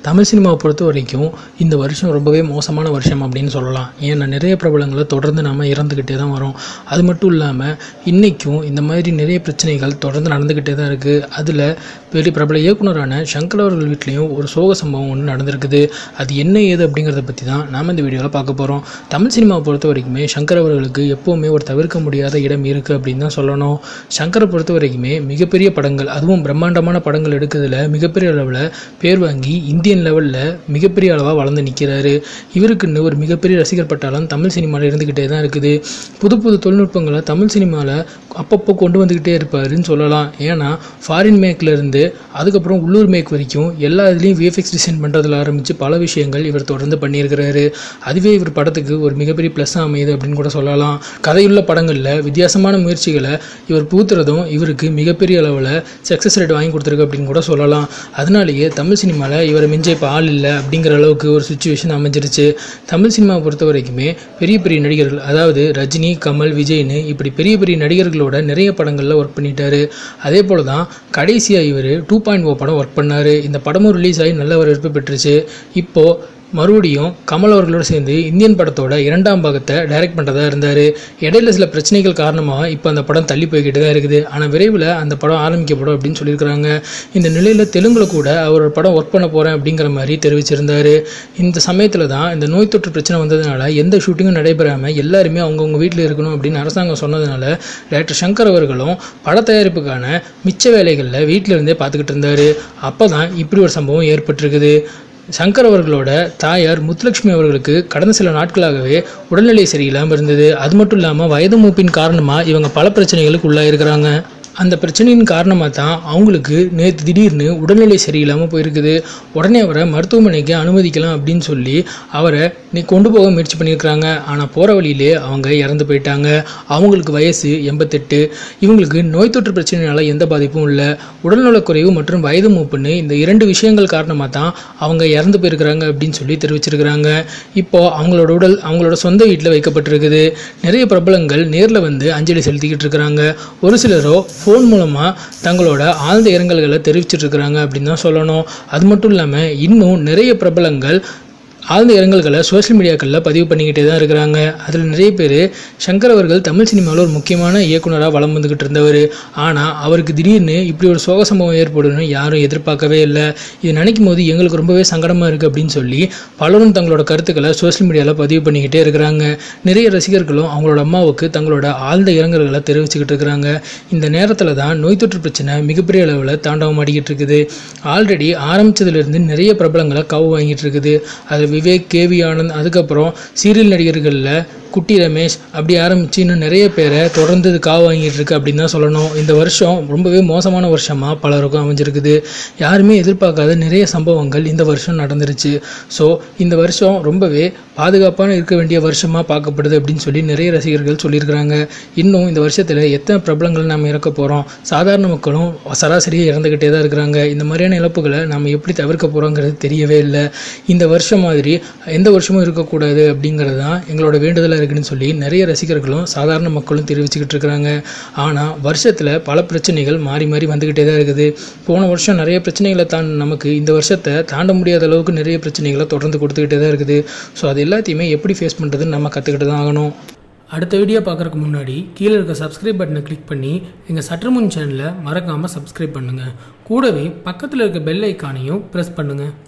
தமிழ் சினிமாவை பொறுத்த வரைக்கும் இந்த வருஷம் ரொம்பவே மோசமான வருஷம் அப்படின்னு சொல்லலாம் ஏன்னா நிறைய பிரபலங்களை தொடர்ந்து நாம் இறந்துக்கிட்டே தான் வரோம் அது மட்டும் இல்லாமல் இன்றைக்கும் இந்த மாதிரி நிறைய பிரச்சனைகள் தொடர்ந்து நடந்துக்கிட்டே தான் இருக்குது அதில் பெரிய பிரபல இயக்குனரான சங்கர் அவர்கள் வீட்லேயும் ஒரு சோக சம்பவம் ஒன்று நடந்திருக்குது அது என்ன ஏது அப்படிங்கிறத பற்றி தான் நாம் இந்த வீடியோவில் பார்க்க போகிறோம் தமிழ் சினிமாவை பொறுத்த வரைக்குமே சங்கர் அவர்களுக்கு எப்போவுமே ஒரு தவிர்க்க முடியாத இடம் இருக்குது அப்படின்னு தான் சொல்லணும் சங்கரை பொறுத்த வரைக்குமே மிகப்பெரிய படங்கள் அதுவும் பிரம்மாண்டமான படங்கள் எடுக்கிறதுல மிகப்பெரிய அளவில் பேர் வாங்கி இந்தியன் லெவலில் மிகப்பெரிய அளவாக வளர்ந்து நிற்கிறாரு இவருக்குன்னு ஒரு மிகப்பெரிய ரசிகர் பட்டாளம் தமிழ் சினிமாவில் இருந்துக்கிட்டே தான் இருக்குது புது புது தொழில்நுட்பங்களை தமிழ் சினிமாவில் அப்பப்போ கொண்டு வந்துக்கிட்டே இருப்பாருன்னு சொல்லலாம் ஏன்னா ஃபாரின் மேக்ல இருந்து அதுக்கப்புறம் உள்ளூர் மேக் வரைக்கும் எல்லா இதுலேயும் விஎஃப்எக்ஸ் டிசைன் பண்ணுறதுல ஆரம்பித்து பல விஷயங்கள் இவர் தொடர்ந்து பண்ணியிருக்கிறாரு அதுவே இவர் படத்துக்கு ஒரு மிகப்பெரிய ப்ளஸ் அமையுது அப்படின்னு கூட சொல்லலாம் கதையுள்ள படங்களில் வித்தியாசமான முயற்சிகளை இவர் பூத்துறதும் இவருக்கு மிகப்பெரிய அளவில் சக்ஸஸ் ரேட் வாங்கி கொடுத்துருக்கு அப்படின்னு கூட சொல்லலாம் அதனாலேயே தமிழ் சினிமாவில் இவரை மிஞ்ச இப்போ ஆள் இல்லை அப்படிங்கிற அளவுக்கு ஒரு சுச்சுவேஷன் அமைஞ்சிருச்சு தமிழ் சினிமாவை பொறுத்த வரைக்குமே பெரிய பெரிய நடிகர்கள் அதாவது ரஜினி கமல் விஜய்னு இப்படி பெரிய பெரிய நடிகர்களோட நிறைய படங்களில் ஒர்க் பண்ணிட்டாரு அதே போல தான் கடைசியாக இவர் டூ பாயிண்ட் ஓ படம் ஒர்க் பண்ணார் இந்த படமும் ரிலீஸ் ஆகி நல்ல வரவேற்பு பெற்றுச்சு இப்போது மறுபடியும் கமல் அவர்களோடு சேர்ந்து இந்தியன் படத்தோட இரண்டாம் பாகத்தை டைரக்ட் பண்ணுறதா இருந்தார் இடையில சில பிரச்சனைகள் காரணமாக இப்போ அந்த படம் தள்ளி போய்கிட்டு தான் இருக்குது ஆனால் விரைவில் அந்த படம் ஆரம்பிக்கப்படும் அப்படின்னு சொல்லியிருக்கிறாங்க இந்த நிலையில் தெலுங்குல கூட அவர் ஒரு படம் ஒர்க் பண்ண போகிறேன் அப்படிங்கிற மாதிரி தெரிவிச்சிருந்தார் இந்த சமயத்தில் தான் இந்த நோய் தொற்று பிரச்சனை வந்ததுனால எந்த ஷூட்டிங்கும் நடைபெறாமல் எல்லாருமே அவங்கவுங்க வீட்டில் இருக்கணும் அப்படின்னு அரசாங்கம் சொன்னதுனால டைரக்டர் சங்கர் அவர்களும் பட தயாரிப்புக்கான மிச்ச வேலைகளில் வீட்டில் இருந்தே பார்த்துக்கிட்டு இருந்தார் அப்போ தான் இப்படி ஒரு சம்பவம் ஏற்பட்டிருக்குது சங்கர் அவர்களோட தாயார் முத்துலட்சுமி அவர்களுக்கு கடந்த சில நாட்களாகவே உடல்நிலை சரியில்லாமல் இருந்தது அது மட்டும் இல்லாமல் வயது மூப்பின் காரணமாக இவங்க பல பிரச்சனைகளுக்கு உள்ளாயிருக்கிறாங்க அந்த பிரச்சனையின் காரணமாக தான் அவங்களுக்கு நேற்று திடீர்னு உடல்நிலை சரியில்லாமல் போயிருக்குது உடனே அவரை மருத்துவமனைக்கு அனுமதிக்கலாம் அப்படின்னு சொல்லி அவரை நீ கொண்டு போக முயற்சி பண்ணியிருக்கிறாங்க ஆனால் போகிற வழியிலே அவங்க இறந்து போயிட்டாங்க அவங்களுக்கு வயசு எண்பத்தெட்டு இவங்களுக்கு நோய் தொற்று பிரச்சனைனால எந்த பாதிப்பும் இல்லை உடல்நலக்குறைவு மற்றும் வயது மூப்புன்னு இந்த இரண்டு விஷயங்கள் காரணமாக தான் அவங்க இறந்து போயிருக்கிறாங்க அப்படின்னு சொல்லி தெரிவிச்சிருக்கிறாங்க இப்போ அவங்களோட உடல் அவங்களோட சொந்த வீட்டில் வைக்கப்பட்டிருக்குது நிறைய பிரபலங்கள் நேரில் வந்து அஞ்சலி செலுத்திக்கிட்டு இருக்கிறாங்க ஒரு சிலரோ ஃபோன் மூலமாக தங்களோட ஆழ்ந்த இரங்கல்களை தெரிவிச்சிட்டு இருக்கிறாங்க அப்படின்னு தான் சொல்லணும் அது மட்டும் இல்லாமல் இன்னும் நிறைய பிரபலங்கள் ஆழ்ந்த இரங்கல்களை சோஷியல் மீடியாக்களில் பதிவு பண்ணிக்கிட்டே தான் இருக்கிறாங்க அதில் நிறைய பேர் சங்கர் அவர்கள் தமிழ் சினிமாவில் ஒரு முக்கியமான இயக்குனராக வலம் வந்துக்கிட்டு இருந்தவர் ஆனால் அவருக்கு திடீர்னு இப்படி ஒரு சோக சம்பவம் ஏற்படும்னு யாரும் எதிர்பார்க்கவே இல்லை இது நினைக்கும் போது எங்களுக்கு ரொம்பவே சங்கடமாக இருக்குது அப்படின்னு சொல்லி பலரும் தங்களோட கருத்துக்களை சோஷியல் மீடியாவில் பதிவு பண்ணிக்கிட்டே இருக்கிறாங்க நிறைய ரசிகர்களும் அவங்களோட அம்மாவுக்கு தங்களோட ஆழ்ந்த இரங்கல்களை தெரிவிச்சுக்கிட்டு இருக்கிறாங்க இந்த நேரத்தில் தான் நோய் தொற்று பிரச்சனை மிகப்பெரிய அளவில் தாண்டவம் ஆடிக்கிட்டு இருக்குது ஆல்ரெடி ஆரம்பித்ததுலேருந்து நிறைய பிரபலங்களை கவு வாங்கிட்டு இருக்குது அது விவேக் கேவி ஆனந்த் அதுக்கப்புறம் சீரியல் நடிகர்களில் குட்டி ரமேஷ் அப்படி ஆரம்பித்து இன்னும் நிறைய பேரை தொடர்ந்து இது காவு வாங்கிட்டு இருக்கு அப்படின்னு தான் சொல்லணும் இந்த வருஷம் ரொம்பவே மோசமான வருஷமாக பலருக்கும் அமைஞ்சிருக்குது யாருமே எதிர்பார்க்காத நிறைய சம்பவங்கள் இந்த வருஷம் நடந்துருச்சு ஸோ இந்த வருஷம் ரொம்பவே பாதுகாப்பான இருக்க வேண்டிய வருஷமாக பார்க்கப்படுது அப்படின்னு சொல்லி நிறைய ரசிகர்கள் சொல்லியிருக்கிறாங்க இன்னும் இந்த வருஷத்தில் எத்தனை பிரபலங்கள் நம்ம இறக்க போகிறோம் சாதாரண மக்களும் சராசரியாக இறந்துக்கிட்டே தான் இருக்கிறாங்க இந்த மாதிரியான இழப்புகளை நம்ம எப்படி தவிர்க்க போகிறோங்கிறது தெரியவே இல்லை இந்த வருஷம் மாதிரி எந்த வருஷமும் இருக்கக்கூடாது அப்படிங்கிறது தான் எங்களோட வேண்டுதலாக இருக்குன்னு சொல்லி நிறைய ரசிகர்களும் சாதாரண மக்களும் தெரிவிச்சுக்கிட்டு இருக்கிறாங்க ஆனால் வருஷத்தில் பல பிரச்சனைகள் மாறி மாறி வந்துக்கிட்டே தான் இருக்குது போன வருஷம் நிறைய பிரச்சனைகளை தான் நமக்கு இந்த வருஷத்தை தாண்ட முடியாத அளவுக்கு நிறைய பிரச்சனைகளை தொடர்ந்து கொடுத்துக்கிட்டே தான் இருக்குது ஸோ அது எல்லாத்தையுமே எப்படி ஃபேஸ் பண்ணுறதுன்னு நம்ம கற்றுக்கிட்டு தான் ஆகணும் அடுத்த வீடியோ பார்க்குறதுக்கு முன்னாடி கீழே இருக்க சப்ஸ்கிரைப் பட்டனை கிளிக் பண்ணி எங்கள் சற்றுமுன் சேனலை மறக்காமல் சப்ஸ்கிரைப் பண்ணுங்கள் கூடவே பக்கத்தில் இருக்க பெல் ஐக்கானையும் ப்ரெஸ் பண்ணுங்கள்